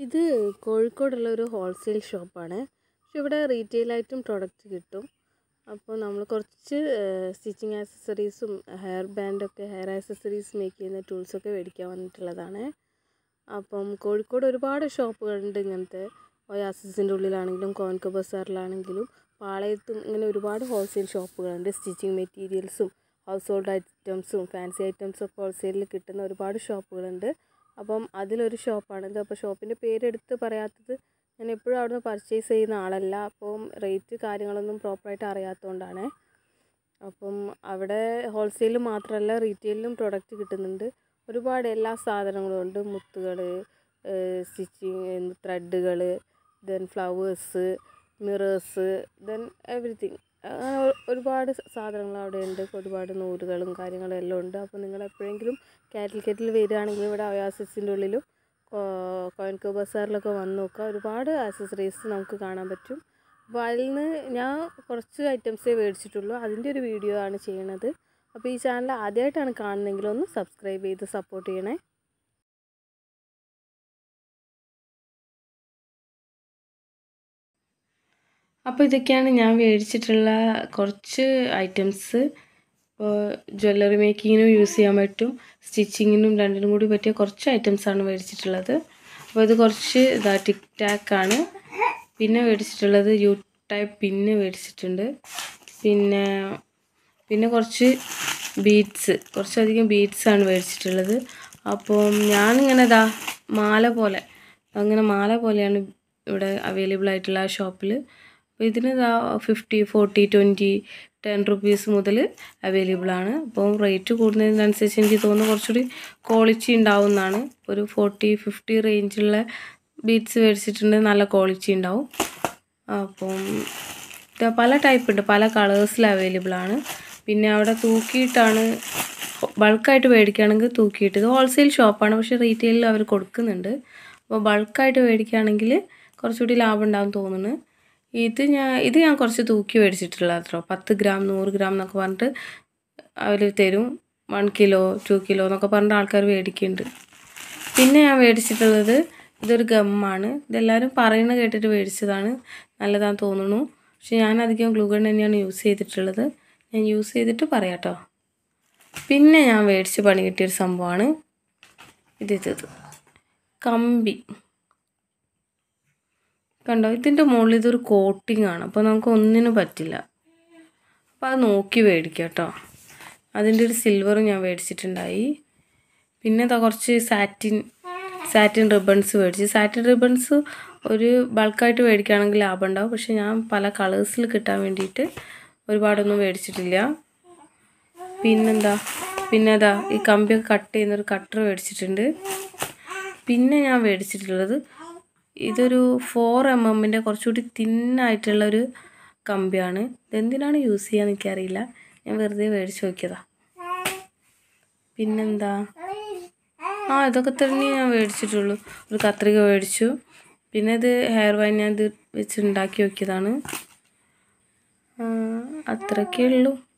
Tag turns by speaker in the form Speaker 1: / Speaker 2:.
Speaker 1: ഇത് കോഴിക്കോടുള്ള ഒരു ഹോൾസെയിൽ ഷോപ്പാണ് പക്ഷെ ഇവിടെ റീറ്റെയിലായിട്ടും പ്രൊഡക്റ്റ് കിട്ടും അപ്പോൾ നമ്മൾ കുറച്ച് സ്റ്റിച്ചിങ് ആക്സസറീസും ഹെയർ ബാൻഡൊക്കെ ഹെയർ ആക്സസറീസ് മേക്ക് ചെയ്യുന്ന ടൂൾസൊക്കെ മേടിക്കാൻ വന്നിട്ടുള്ളതാണ് അപ്പം കോഴിക്കോട് ഒരുപാട് ഷോപ്പുകളുണ്ട് ഇങ്ങനത്തെ ഒയാസിസിൻ്റെ ഉള്ളിലാണെങ്കിലും കോൻകോ ബസാറിലാണെങ്കിലും പാളയത്തും ഇങ്ങനെ ഒരുപാട് ഹോൾസെയിൽ ഷോപ്പുകളുണ്ട് സ്റ്റിച്ചിങ് മെറ്റീരിയൽസും ഹൗസ് ഹോൾഡ് ഐറ്റംസും ഫാൻസി ഐറ്റംസും ഒക്കെ ഹോൾസെയിലിൽ കിട്ടുന്ന ഒരുപാട് ഷോപ്പുകളുണ്ട് അപ്പം അതിലൊരു ഷോപ്പാണിത് അപ്പോൾ ഷോപ്പിൻ്റെ പേരെടുത്ത് പറയാത്തത് ഞാൻ എപ്പോഴും അവിടുന്ന് പർച്ചേസ് ചെയ്യുന്ന ആളല്ല അപ്പം റേറ്റ് കാര്യങ്ങളൊന്നും പ്രോപ്പറായിട്ട് അറിയാത്തതുകൊണ്ടാണ് അപ്പം അവിടെ ഹോൾസെയിൽ മാത്രമല്ല റീറ്റെയിലിലും പ്രൊഡക്റ്റ് കിട്ടുന്നുണ്ട് ഒരുപാട് എല്ലാ സാധനങ്ങളും ഉണ്ട് മുത്തുകൾ സ്റ്റിച്ചിങ് ത്രെഡുകൾ then flowers mirrors then everything അങ്ങനെ ഒരുപാട് സാധനങ്ങൾ അവിടെ ഉണ്ട് ഒരുപാട് നൂലുകളും കാര്യങ്ങളും എല്ലാം ഉണ്ട് അപ്പോൾ നിങ്ങൾ എപ്പോഴെങ്കിലും കാറ്റലിക്കറ്റിൽ വരികയാണെങ്കിൽ ഇവിടെ ഒയാസിസിൻ്റെ ഉള്ളിലും കോയൻകോ ബസാറിലൊക്കെ വന്ന് നോക്കുക ഒരുപാട് ആക്സസറീസ് നമുക്ക് കാണാൻ പറ്റും അപ്പോൾ അതിൽ നിന്ന് ഞാൻ കുറച്ച് ഐറ്റംസേ മേടിച്ചിട്ടുള്ളൂ അതിൻ്റെ ഒരു വീഡിയോ ആണ് ചെയ്യണത് അപ്പോൾ ഈ ചാനൽ ആദ്യമായിട്ടാണ് കാണുന്നതെങ്കിൽ ഒന്ന് സബ്സ്ക്രൈബ് ചെയ്ത് സപ്പോർട്ട് ചെയ്യണേ അപ്പോൾ ഇതൊക്കെയാണ് ഞാൻ മേടിച്ചിട്ടുള്ള കുറച്ച് ഐറ്റംസ് ഇപ്പോൾ ജ്വല്ലറി മേക്കിങ്ങിനും യൂസ് ചെയ്യാൻ പറ്റും സ്റ്റിച്ചിങ്ങിനും രണ്ടിനും കൂടി പറ്റിയ കുറച്ച് ഐറ്റംസാണ് മേടിച്ചിട്ടുള്ളത് അപ്പോൾ ഇത് കുറച്ച് ഇതാ ടിക് ടാക്കാണ് പിന്നെ മേടിച്ചിട്ടുള്ളത് യു ടൈപ്പ് പിന്ന് മേടിച്ചിട്ടുണ്ട് പിന്നെ പിന്നെ കുറച്ച് ബീഡ്സ് കുറച്ചധികം ബീഡ്സാണ് മേടിച്ചിട്ടുള്ളത് അപ്പം ഞാനിങ്ങനെ ഇതാ മാല പോലെ അങ്ങനെ മാല പോലെയാണ് ഇവിടെ അവൈലബിൾ ആയിട്ടുള്ള ആ ഷോപ്പിൽ അപ്പോൾ ഇതിന് ഇതാ fifty forty twenty ten rupees മുതൽ അവൈലബിൾ ആണ് അപ്പം റേറ്റ് കൂടുന്നതിനനുസരിച്ച് എനിക്ക് തോന്നുന്നു കുറച്ചുകൂടി ക്വാളിറ്റി ഉണ്ടാവും എന്നാണ് ഒരു ഫോർട്ടി ഫിഫ്റ്റി റേഞ്ചുള്ള ബീഡ്സ് മേടിച്ചിട്ടുണ്ടെങ്കിൽ നല്ല ക്വാളിറ്റി ഉണ്ടാവും അപ്പം ഇത് പല ടൈപ്പ് ഉണ്ട് പല കളേഴ്സിൽ അവൈലബിൾ ആണ് പിന്നെ അവിടെ തൂക്കിയിട്ടാണ് ബൾക്കായിട്ട് മേടിക്കുകയാണെങ്കിൽ തൂക്കിയിട്ട് ഇത് ഹോൾസെയിൽ ഷോപ്പാണ് പക്ഷേ റീറ്റെയിലിൽ അവർ കൊടുക്കുന്നുണ്ട് അപ്പോൾ ബൾക്കായിട്ട് മേടിക്കുകയാണെങ്കിൽ കുറച്ചുകൂടി ലാഭം ഉണ്ടാവും തോന്നുന്നു ഇത് ഞാൻ ഇത് ഞാൻ കുറച്ച് തൂക്കി മേടിച്ചിട്ടുള്ള അത്രോ പത്ത് ഗ്രാം നൂറ് ഗ്രാം എന്നൊക്കെ പറഞ്ഞിട്ട് അവർ തരും വൺ കിലോ ടു കിലോ എന്നൊക്കെ പറഞ്ഞിട്ട് ആൾക്കാർ മേടിക്കുന്നുണ്ട് പിന്നെ ഞാൻ മേടിച്ചിട്ടുള്ളത് ഇതൊരു ഗമ്മാണ് ഇതെല്ലാവരും പറയുന്നത് കേട്ടിട്ട് മേടിച്ചതാണ് നല്ലതാണെന്ന് തോന്നുന്നു പക്ഷെ ഞാൻ അധികം ഗ്ലൂഗൺ തന്നെയാണ് യൂസ് ചെയ്തിട്ടുള്ളത് ഞാൻ യൂസ് ചെയ്തിട്ട് പറയാം കേട്ടോ പിന്നെ ഞാൻ മേടിച്ച് പണി കിട്ടിയൊരു സംഭവമാണ് ഇത് ഇത് കമ്പി കണ്ടോ ഇതിൻ്റെ മുകളിൽ ഇതൊരു കോട്ടിംഗ് ആണ് അപ്പോൾ നമുക്ക് ഒന്നിനും പറ്റില്ല അപ്പോൾ അത് നോക്കി മേടിക്കാം കേട്ടോ അതിൻ്റെ ഒരു സിൽവറും ഞാൻ മേടിച്ചിട്ടുണ്ടായി പിന്നെ ഇതാ കുറച്ച് സാറ്റിൻ സാറ്റിൻ റിബൺസ് മേടിച്ച് സാറ്റിൻ റിബൺസ് ഒരു ബൾക്കായിട്ട് മേടിക്കുകയാണെങ്കിൽ ലാഭം ഉണ്ടാവും പക്ഷെ ഞാൻ പല കളേഴ്സിൽ കിട്ടാൻ വേണ്ടിയിട്ട് ഒരുപാടൊന്നും മേടിച്ചിട്ടില്ല പിന്നെന്താ പിന്നെ അതാ ഈ കമ്പിയൊക്കെ കട്ട് ചെയ്യുന്നൊരു കട്ടർ മേടിച്ചിട്ടുണ്ട് പിന്നെ ഞാൻ മേടിച്ചിട്ടുള്ളത് ഇതൊരു ഫോർ എം എമ്മിൻ്റെ കുറച്ചുകൂടി തിന്നായിട്ടുള്ളൊരു കമ്പിയാണ് ഇതെന്തിനാണ് യൂസ് ചെയ്യാന്ന് എനിക്കറിയില്ല ഞാൻ വെറുതെ മേടിച്ച് നോക്കിയതാ പിന്നെന്താ ആ ഇതൊക്കെ തന്നെ ഞാൻ മേടിച്ചിട്ടുള്ളൂ ഒരു കത്രിക മേടിച്ചു പിന്നെ ഇത് ഹെയർ വൈൻ ഞാൻ ഇത് വെച്ച് ഉണ്ടാക്കി നോക്കിയതാണ് അത്രയൊക്കെ ഉള്ളൂ